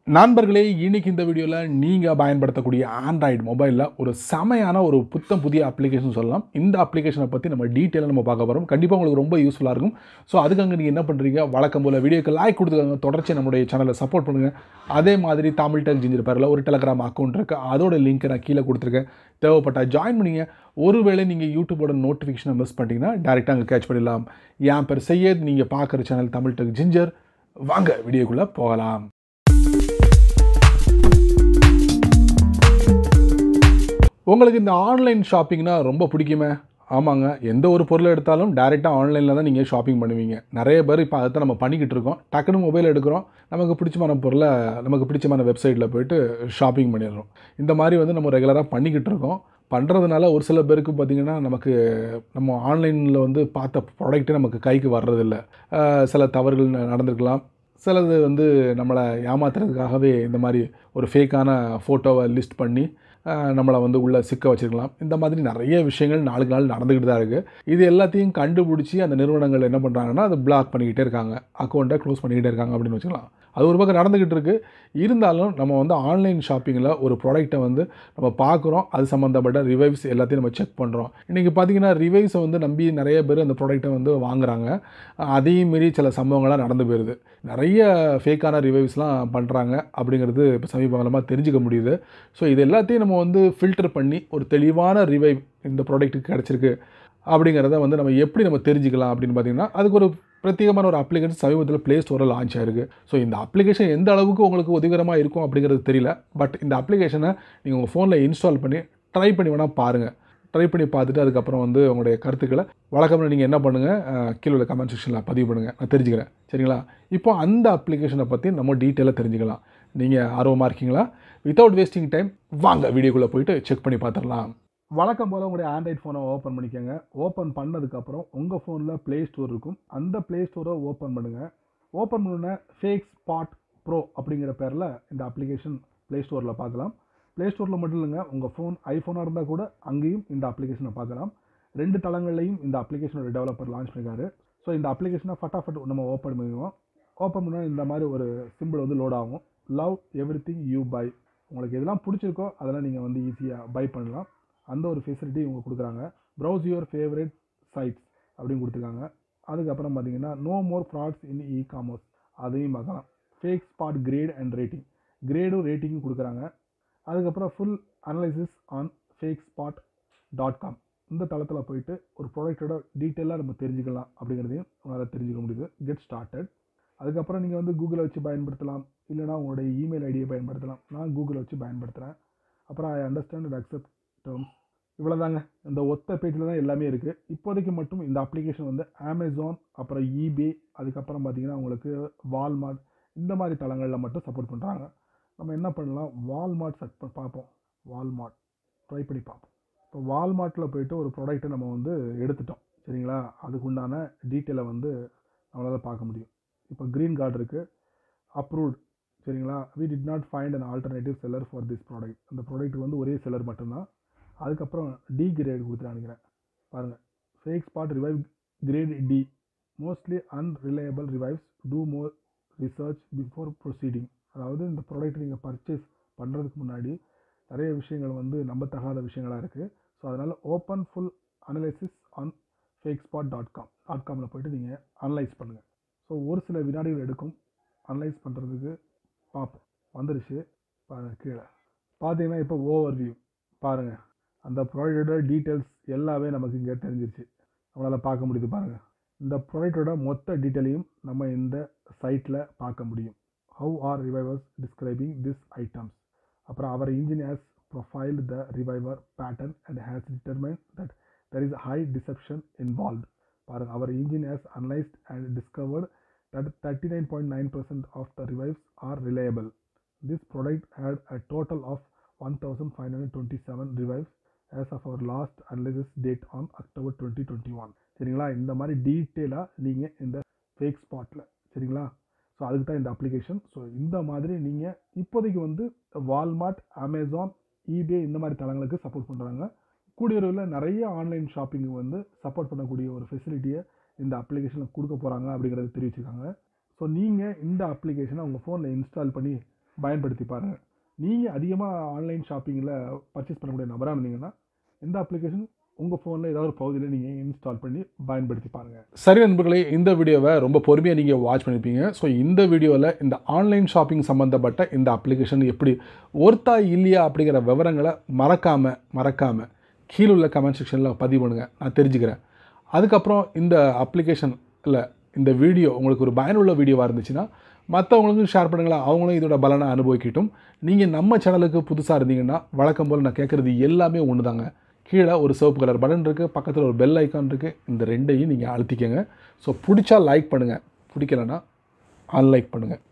நண்பர்களே இன்னைக்கு இந்த வீடியோவில் நீங்கள் பயன்படுத்தக்கூடிய ஆண்ட்ராய்டு மொபைலில் ஒரு செமையான ஒரு புத்தம் புதிய அப்ளிகேஷன் சொல்லலாம் இந்த அப்ளிகேஷனை பற்றி நம்ம டீட்டெயிலாக நம்ம பார்க்க போகிறோம் கண்டிப்பாக உங்களுக்கு ரொம்ப யூஸ்ஃபுல்லாக இருக்கும் ஸோ அதுக்காக நீங்கள் என்ன பண்ணுறீங்க வழக்கம் போல் வீடியோக்கு லைக் கொடுத்துக்கோங்க தொடர்ச்சி நம்முடைய சேனலை சப்போர்ட் பண்ணுங்கள் அதே மாதிரி தமிழ் டெக் ஜிஞ்சர் பேரில் ஒரு டெலகிராம் அக்கௌண்ட் இருக்குது அதோட லிங்க்கை நான் கீழே கொடுத்துருக்கேன் தேவைப்பட்டால் ஜாயின் பண்ணிங்க ஒருவேளை நீங்கள் யூடியூபோட நோட்டிஃபிகேஷனை மிஸ் பண்ணிட்டீங்கன்னா டேரெக்டாக அங்கே கேட்ச் பண்ணிடலாம் என் பேர் செய்யத் நீங்கள் பார்க்குற சேனல் தமிழ் டெக் ஜிஞ்சர் வாங்க வீடியோக்குள்ளே போகலாம் உங்களுக்கு இந்த ஆன்லைன் ஷாப்பிங்னா ரொம்ப பிடிக்குமே ஆமாங்க எந்த ஒரு பொருளை எடுத்தாலும் டேரெக்டாக ஆன்லைனில் தான் நீங்கள் ஷாப்பிங் பண்ணுவீங்க நிறைய பேர் இப்போ அதை நம்ம பண்ணிக்கிட்டு இருக்கோம் டக்குன்னு மொபைல் எடுக்கிறோம் நமக்கு பிடிச்சமான பொருளை நமக்கு பிடிச்சமான வெப்சைட்டில் போயிட்டு ஷாப்பிங் பண்ணிடுறோம் இந்த மாதிரி வந்து நம்ம ரெகுலராக பண்ணிக்கிட்டு இருக்கோம் பண்ணுறதுனால ஒரு சில பேருக்கு பார்த்திங்கன்னா நமக்கு நம்ம ஆன்லைனில் வந்து பார்த்த ப்ராடக்ட்டே நமக்கு கைக்கு வர்றதில்ல அஹ் சில தவறுகள் ந- நடந்திருக்கலாம் சிலது வந்து நம்மளை ஏமாத்துறதுக்காகவே இந்த மாதிரி ஒரு ஃபேக்கான ஃபோட்டோவை லிஸ்ட் பண்ணி அஹ், நம்மளை வந்து உள்ளே சிக்க வச்சிருக்கலாம் இந்த மாதிரி நிறைய விஷயங்கள் நாளுக்கு நாள் நடந்துக்கிட்டு தான் இருக்குது இது எல்லாத்தையும் கண்டுபிடிச்சி அந்த நிறுவனங்கள் என்ன பண்ணுறாங்கன்னா அதை பிளாக் பண்ணிக்கிட்டே இருக்காங்க அக்கௌண்ட்டை க்ளோஸ் பண்ணிக்கிட்டே இருக்காங்க அப்படின்னு வச்சுக்கலாம் அது ஒரு பக்கம் நடந்துக்கிட்டு இருக்கு இருந்தாலும் நம்ம வந்து ஆன்லைன் ஷாப்பிங்கில் ஒரு ப்ராடக்ட்டை வந்து நம்ம பார்க்குறோம் அது சம்மந்தப்பட்ட ரிவைவ்ஸ் எல்லாத்தையும் நம்ம செக் பண்ணுறோம் இன்றைக்கி பார்த்தீங்கன்னா ரிவைவ்ஸை வந்து நம்பி நிறைய பேர் அந்த ப்ராடக்ட்டை வந்து வாங்குறாங்க அதையும் மீறி சில சம்பவங்கள்லாம் நடந்து போயிடுது நிறைய ஃபேக்கான ரிவைவ்ஸ்லாம் பண்ணுறாங்க அப்படிங்கிறது இப்போ சமீப காலமாக தெரிஞ்சுக்க முடியுது ஸோ இது எல்லாத்தையும் நம்ம வந்து ஃபில்டர் பண்ணி ஒரு தெளிவான ரிவைவ் இந்த ப்ராடக்ட்டுக்கு கிடச்சிருக்கு அப்படிங்கிறத வந்து நம்ம எப்படி நம்ம தெரிஞ்சுக்கலாம் அப்படின்னு பார்த்தீங்கன்னா அதுக்கு ஒரு பிரத்யேகமான ஒரு அப்ளிகேஷன் சமீபத்தில் ப்ளே ஸ்டோரில் லான்ச் ஆயிருக்கு ஸோ இந்த அப்ளிகேஷன் எந்த அளவுக்கு உங்களுக்கு உதவிகரமாக இருக்கும் அப்படிங்கிறது தெரியல பட் இந்த அப்ளிகேஷனை நீங்கள் உங்கள் ஃபோனில் இன்ஸ்டால் பண்ணி ட்ரை பண்ணி வேணால் பாருங்கள் ட்ரை பண்ணி பார்த்துட்டு அதுக்கப்புறம் வந்து உங்களுடைய கருத்துக்களை வழக்கமாக நீங்கள் என்ன பண்ணுங்கள் அஹ், கீழே உள்ள கமெண்ட் செக்ஷனில் பதிவு பண்ணுங்கள் நான் தெரிஞ்சுக்கிறேன் சரிங்களா இப்போ அந்த அப்ளிகேஷனை பற்றி நம்ம டீட்டெயிலாக தெரிஞ்சுக்கலாம் நீங்கள் ஆர்வமாக இருக்கீங்களா வித்தவுட் வேஸ்டிங் டைம் வாங்க வீடியோக்குள்ளே போயிட்டு செக் பண்ணி பார்த்துடலாம் வழக்கம் போல் உங்களுடைய ஆண்ட்ராய்ட் ஃபோனை ஓப்பன் பண்ணிக்கோங்க ஓப்பன் பண்ணதுக்கப்புறம் உங்கள் ஃபோனில் ப்ளே ஸ்டோர் இருக்கும் அந்த ப்ளே ஸ்டோரை ஓப்பன் பண்ணுங்கள் ஓப்பன் பண்ணுன ஃபேக் ஸ்பாட் ப்ரோ அப்படிங்கிற பேரில் இந்த அப்ளிகேஷன் ப்ளே ஸ்டோரில் பார்க்கலாம் ப்ளே ஸ்டோரில் மட்டும் இல்லைங்க உங்கள் ஃபோன் ஐஃபோனாக இருந்தால் கூட அங்கேயும் இந்த அப்ளிகேஷனை பார்க்கலாம் ரெண்டு தளங்கள்லையும் இந்த அப்ளிகேஷனோட டெவலப்பர் லான்ச் பண்ணியிருக்காரு ஸோ இந்த அப்ளிகேஷனை ஃபட்டாஃபட் நம்ம ஓப்பன் பண்ணுவோம் ஓப்பன் பண்ணால் இந்த மாதிரி ஒரு சிம்பிள் வந்து லோட் ஆகும் love everything you buy உங்களுக்கு எதெல்லாம் பிடிச்சிருக்கோ அதெல்லாம் நீங்கள் வந்து ஈஸியாக பை பண்ணலாம் அந்த ஒரு ஃபெசிலிட்டி இவங்க கொடுக்குறாங்க ப்ரௌஸ் யுவர் ஃபேவரட் சைட்ஸ் அப்படின்னு கொடுத்துருக்காங்க அதுக்கப்புறம் பார்த்தீங்கன்னா no more frauds in e commerce அதையும் பார்க்கலாம் fake spot grade and rating கிரேடும் ரேட்டிங்கும் கொடுக்குறாங்க அதுக்கப்புறம் full analysis on fake spot dot com இந்த தளத்தில் போயிட்டு ஒரு ப்ராடக்ட்டோட டீட்டெயிலாக நம்ம தெரிஞ்சுக்கலாம் அப்படிங்கிறதையும் உங்களால் தெரிஞ்சுக்க முடியுது கெட் ஸ்டார்டட் அதுக்கப்புறம் நீங்கள் வந்து கூகுளை வச்சு பயன்படுத்தலாம் இல்லைனா உங்களுடைய இமெயில் ஐடியை பயன்படுத்தலாம் நான் கூகுளை வச்சு பயன்படுத்துகிறேன் அப்புறம் I understand and accept terms இவ்வளோதாங்க இந்த ஒத்த பேஜில் தான் எல்லாமே இருக்குது இப்போதைக்கு மட்டும் இந்த அப்ளிகேஷன் வந்து அமேசான் அப்புறம் ஈபே அதுக்கப்புறம் பார்த்தீங்கன்னா உங்களுக்கு வால்மார்ட் இந்த மாதிரி தளங்களில் மட்டும் சப்போர்ட் பண்ணுறாங்க நம்ம என்ன பண்ணலாம் வால்மார்ட் செட் பண்ணி பார்ப்போம் வால்மார்ட் ட்ரை பண்ணி பார்ப்போம் இப்போ வால்மார்ட்டில் போயிட்டு ஒரு ப்ராடக்ட்டை நம்ம வந்து எடுத்துட்டோம் சரிங்களா அதுக்கு உண்டான டீட்டெயிலை வந்து நம்மளால் பார்க்க முடியும் இப்போ க்ரீன் கார்டு இருக்குது அப்ரூவ்ட் சரிங்களா we did not find an alternative seller for this product அந்த ப்ராடக்ட்டுக்கு வந்து ஒரே செல்லர் மட்டும்தான் அதுக்கப்புறம் டி கிரேட் கொடுத்துருக்கானுங்கிறேன் பாருங்கள் fake spot review grade D mostly unreliable reviews do more research before proceeding அதாவது இந்த ப்ராடக்ட் நீங்கள் பர்ச்சேஸ் பண்ணுறதுக்கு முன்னாடி நிறைய விஷயங்கள் வந்து நம்பத்தகாத விஷயங்களாக இருக்குது ஸோ அதனால் open full analysis on fake spot dot com dot காமில் போய்ட்டு நீங்கள் அனலைஸ் பண்ணுங்கள் ஸோ ஒரு சில வினாடிகள் எடுக்கும் அனலைஸ் பண்ணுறதுக்கு பார்ப்போம் வந்துருச்சு பாருங்க கீழே பார்த்தீங்கன்னா இப்போ ஓவர் வியூ பாருங்கள் அந்த ப்ராடக்டோட டீட்டெயில்ஸ் எல்லாமே நமக்கு இங்கே தெரிஞ்சிருச்சு நம்மளால் பார்க்க முடியுது பாருங்கள் இந்த ப்ராடக்டோட மொத்த டீட்டெயிலையும் நம்ம இந்த சைட்டில் பார்க்க முடியும் how are reviewers describing this items அப்புறம் our engine has profiled the reviewer pattern and has determined that there is high deception involved பாருங்கள் our engine has analysed and discovered that thirty nine point nine percent of the reviews are reliable this product had a total of one thousand five hundred twenty seven reviews as of our last analysis date on October twenty twenty one சரிங்களா இந்த மாதிரி டீட்டெயிலாக நீங்கள் இந்த fake ஸ்பாட்டில் சரிங்களா so அதுக்கு தான் இந்த அப்ளிகேஷன் ஸோ இந்த மாதிரி நீங்கள் இப்போதைக்கு வந்து வால்மார்ட் அமேசான் ஈபே இந்த மாதிரி தளங்களுக்கு சப்போர்ட் பண்ணுறாங்க கூடிய விரைவில் நிறைய ஆன்லைன் ஷாப்பிங் வந்து சப்போர்ட் பண்ணக்கூடிய ஒரு ஃபெசிலிட்டியை இந்த அப்ளிகேஷனில் கொடுக்க போகிறாங்க அப்படிங்கிறத தெரிவிச்சிருக்காங்க ஸோ நீங்கள் இந்த அப்ளிகேஷனை உங்கள் ஃபோனில் இன்ஸ்டால் பண்ணி பயன்படுத்தி பாருங்கள் நீங்கள் அதிகமாக ஆன்லைன் ஷாப்பிங்கில் பர்ச்சேஸ் பண்ணக்கூடிய நபராக இருந்தீங்கன்னா இந்த அப்ளிகேஷன் உங்கள் ஃபோனில் ஏதாவது ஒரு பகுதியில் நீங்கள் இன்ஸ்டால் பண்ணி பயன்படுத்தி பாருங்கள் சரி நண்பர்களே இந்த வீடியோவை ரொம்ப பொறுமையாக நீங்கள் வாட்ச் பண்ணியிருப்பீங்க ஸோ இந்த வீடியோவில் இந்த ஆன்லைன் ஷாப்பிங் சம்மந்தப்பட்ட இந்த அப்ளிகேஷன் எப்படி ஒர்த்தா இல்லையா அப்படிங்கிற விவரங்களை மறக்காமல் மறக்காமல் கீழே உள்ள கமெண்ட் செக்ஷனில் பதிவு பண்ணுங்க நான் தெரிஞ்சுக்கிறேன் அதுக்கப்புறம் இந்த அப்ளிகேஷன் இல்லை இந்த வீடியோ உங்களுக்கு ஒரு பயனுள்ள வீடியோவாக இருந்துச்சுன்னா மற்றவங்களுக்கும் ஷேர் பண்ணுங்களேன் அவங்களும் இதோட பலனை அனுபவிக்கட்டும் நீங்கள் நம்ம சேனலுக்கு புதுசாக இருந்தீங்கன்னா வழக்கம் போல் நான் கேட்குறது எல்லாமே ஒன்று தாங்க கீழே ஒரு சிவப்பு கலர் பட்டன் இருக்குது பக்கத்தில் ஒரு பெல் ஐக்கான் இருக்குது இந்த ரெண்டையும் நீங்கள் அழுத்திக்கங்க ஸோ பிடிச்சா லைக் பண்ணுங்கள் பிடிக்கலன்னா அன்லைக் பண்ணுங்கள்